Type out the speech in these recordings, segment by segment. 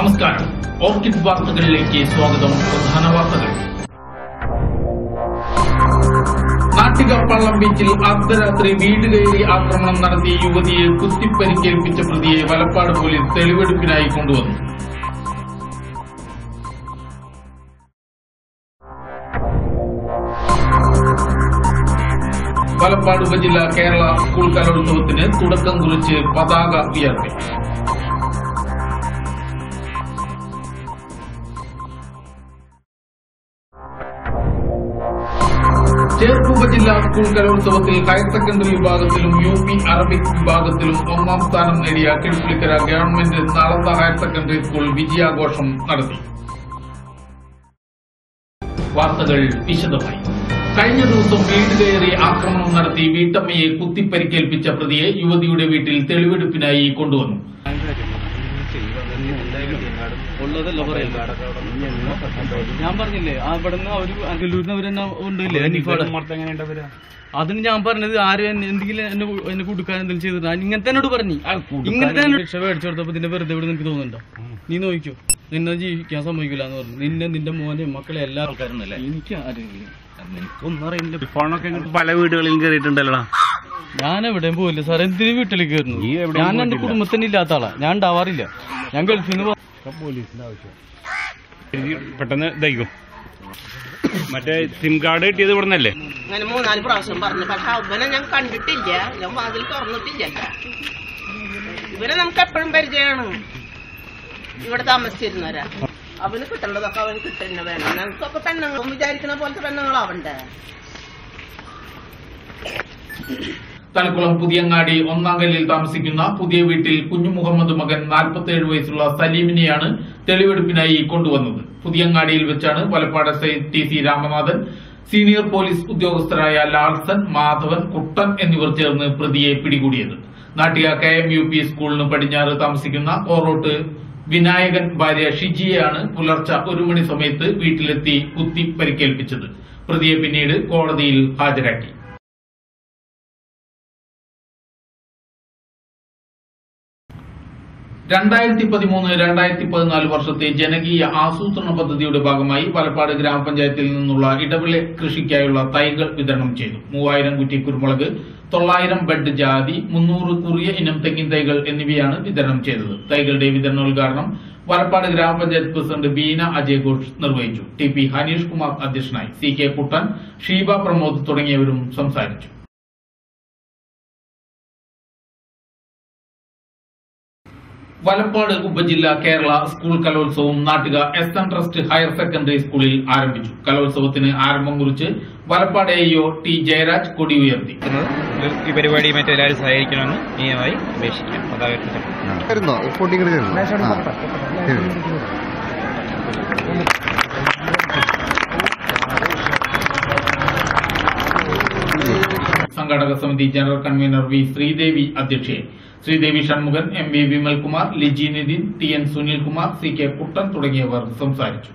നമസ്കാരം ഓർക്കിഡ് വാർത്തകളിലേക്ക് സ്വാഗതം പ്രധാന വാർത്തകൾ നാട്ടിക പള്ളം ബീച്ചിൽ അർദ്ധരാത്രി വീട് കയറി ആക്രമണം നടത്തിയ യുവതിയെ കുത്തിപ്പരിക്കേൽപ്പിച്ച പ്രതിയെ വലപ്പാട് പോലീസ് തെളിവെടുപ്പിനായി കൊണ്ടുവന്നു വലപ്പാട് ഉപജില്ല കേരള സ്കൂൾ കലോത്സവത്തിന് തുടക്കം കുറിച്ച് പതാക ഉയർത്തി ചേർപ്പ് ഉപജില്ലാ സ്കൂൾ കലോത്സവത്തിൽ ഹയർ സെക്കൻഡറി വിഭാഗത്തിലും യു പി അറബിക് വിഭാഗത്തിലും ഒന്നാം സ്ഥാനം നേടിയ Kizhappulikkara government Nalanda higher secondary school വിജയാഘോഷം നടത്തി വാർത്തകൾ വിശദമായി കഴിഞ്ഞ ദിവസം വീട് കയറി ആക്രമണം നടത്തി വീട്ടമ്മയെ കുത്തിപ്പരിക്കേൽപ്പിച്ച പ്രതിയെ യുവതിയുടെ വീട്ടിൽ തെളിവെടുപ്പിനായി കൊണ്ടുവന്നു ഉള്ളതല്ല പറയുന്നത് ഞാൻ പറഞ്ഞില്ലേ അവിടുന്ന് അവര് അങ്കലൂരിന് അവരെന്നെ ഉണ്ടല്ലേ അനീഫാടെ അതിന് ഞാൻ പറഞ്ഞത് ആരും എന്നെ എന്തെങ്കിലും എന്നെ കു- എന്നെ കൊടുക്കാൻ എന്തെങ്കിലും ചെയ്തിട്ട് ഇങ്ങനത്തെ എന്നോട് പറഞ്ഞു ഇങ്ങനത്തെ എന്നോട് രക്ഷ മേടിച്ചു കൊടുത്തപ്പോ നിന്റെ വെറുതെ ഇവിടെ നിനക്ക് തോന്നുന്നുണ്ടോ നീ നോക്കിക്കോ നിന്നെ ജീവിക്കാൻ സമ്മതിക്കില്ല എന്ന് പറഞ്ഞു നിന്നെ നിന്റെ മോനെ മക്കളെ എല്ലാ ആൾക്കാരും എനിക്ക് ആരെങ്കിലും എനിക്കൊന്നും അറിയില്ല ഫോണൊക്കെ ഇങ്ങോട്ട് പല വീടുകളിലും കയറിയിട്ടുണ്ടല്ലോ ഞാൻ എവിടെയും പോയില്ല സാർ എന്തിനു വീട്ടിലേക്ക് കയറുന്നു നീ എവിടെയും ഞാൻ എന്റെ കുടുംബത്തിന് ഇല്ലാത്ത ആളാ ഞാൻ ഉണ്ടാവാറില്ല ഞാൻ ഗൾഫിൽ നിന്ന് പെട്ടെന്ന് ഇതായിക്കോ മറ്റേ സിം കാർഡ് കിട്ടിയത് ഇവിടെ നിന്നല്ലേ അങ്ങനെ മൂന്നാല് പ്രാവശ്യം പറഞ്ഞു പക്ഷെ അവനെ ഞാൻ കണ്ടിട്ടില്ല ഞാൻ വാതിൽ തുറന്നിട്ടില്ല ഇവനെ നമുക്ക് എപ്പോഴും പരിചയമാണ് ഇവിടെ താമസിച്ചിരുന്നവരാ അവന് കിട്ടേണ്ടതൊക്കെ അവന് കിട്ടുന്ന വേണം ഞങ്ങൾക്കൊക്കെ പെണ്ണുങ്ങൾ വിചാരിക്കുന്ന പോലത്തെ പെണ്ണുങ്ങളാവണ്ടേ തലക്കുളം പുതിയങ്ങാടി ഒന്നാം കല്ലിൽ താമസിക്കുന്ന പുതിയ വീട്ടിൽ കുഞ്ഞു മുഹമ്മദ് മകൻ 47 വയസ്സുള്ള സലീമിനെയാണ് തെളിവെടുപ്പിനായി കൊണ്ടുവന്നത് പുതിയങ്ങാടിയിൽ വെച്ചാണ് Valappad S I T C Ramanathan senior police ഉദ്യോഗസ്ഥരായ ലാൽസൻ മാധവൻ കുട്ടൻ എന്നിവർ ചേർന്ന് പ്രതിയെ പിടികൂടിയത് Nattika K M U P സ്കൂളിന് പടിഞ്ഞാറ് താമസിക്കുന്ന ഓറോട്ട് വിനായകൻ ഭാര്യ ഷിജിയെയാണ് പുലർച്ചെ ഒരു മണി സമയത്ത് വീട്ടിലെത്തി കുത്തി പരിക്കേൽപ്പിച്ചത് പ്രതിയെ പിന്നീട് കോടതിയിൽ ഹാജരാക്കി രണ്ടായിരത്തി പതിമൂന്ന് രണ്ടായിരത്തി പതിനാല് വർഷത്തെ ജനകീയ ആസൂത്രണ പദ്ധതിയുടെ ഭാഗമായി പാലക്കാട് ഗ്രാമപഞ്ചായത്തിൽ നിന്നുള്ള ഇടവിള കൃഷിക്കായുള്ള തൈകൾ വിതരണം ചെയ്തു മൂവായിരം കുറ്റി കുരുമുളക് തൊള്ളായിരം ബെഡ് ജാതി മുന്നൂറ് കുറിയ ഇനം തെങ്ങിൻ തൈകൾ എന്നിവയാണ് വിതരണം ചെയ്തത് തൈകളുടെ വിതരണോദ്ഘാടനം വലപ്പാട് ഗ്രാമപഞ്ചായത്ത് പ്രസിഡന്റ് ബീന അജയ് ഘോഷ് നിർവഹിച്ചു ടി പി ഹനീഷ് കുമാർ അധ്യക്ഷനായി സി കെ കുട്ടൻ ഷീബ പ്രമോദ് തുടങ്ങിയവരും സംസാരിച്ചു വലപ്പാട് ഉപജില്ല Kerala school Kalolsavam Nattika S N trust higher secondary സ്കൂളിൽ ആരംഭിച്ചു കലോത്സവത്തിന് ആരംഭം കുറിച്ച് വലപ്പാട് എഇഒ ടി ജയരാജ് കൊടി ഉയർത്തി ഈ പരിപാടി മറ്റെല്ലാവരും സഹകരിക്കണമെന്ന് നിയമമായി അപേക്ഷിക്കാം പതാക ആയിരുന്നോ റിപ്പോർട്ടിംഗ് എടുത്തിരുന്നു ആ. ശരി. സംഘാടക സമിതി ജനറൽ കൺവീനർ വി ശ്രീദേവി അധ്യക്ഷയെ Sreedevi Shanmukhan M V Vimalkumar Liji Nithin T N Sunilkumar C K Kuttan തുടങ്ങിയവർ സംസാരിച്ചു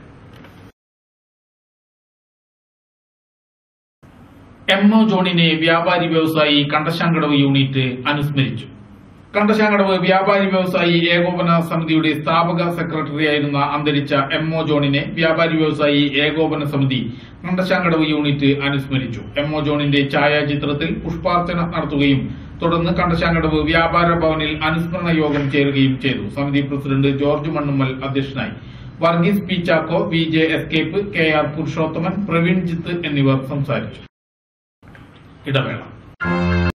എം ഒ ജോണിനെ വ്യാപാരി വ്യവസായി കണ്ടശാങ്കടവ് യൂണിറ്റ് അനുസ്മരിച്ചു കണ്ടശാങ്കടവ് വ്യാപാരി വ്യവസായി ഏകോപന സമിതിയുടെ സ്ഥാപക സെക്രട്ടറിയായിരുന്ന അന്തരിച്ച എം ഒ ജോണിനെ വ്യാപാരി വ്യവസായി ഏകോപന സമിതി കണ്ടശാങ്കടവ് യൂണിറ്റ് അനുസ്മരിച്ചു എം ഒ ജോണിന്റെ ഛായാചിത്രത്തിൽ പുഷ്പാർച്ചന നടത്തുകയും തുടർന്ന് കണ്ടശാങ്കടവ് വ്യാപാര ഭവനിൽ അനുസ്മരണ യോഗം ചേരുകയും ചെയ്തു സമിതി പ്രസിഡന്റ് ജോർജ് മണ്ണുമ്മൽ അധ്യക്ഷനായി Varghese P Chacko V J എസ്കേപ്പ് കെ ആർ പുരുഷോത്തമൻ പ്രവീൺ ജിത്ത് എന്നിവർ സംസാരിച്ചു ഇടവേള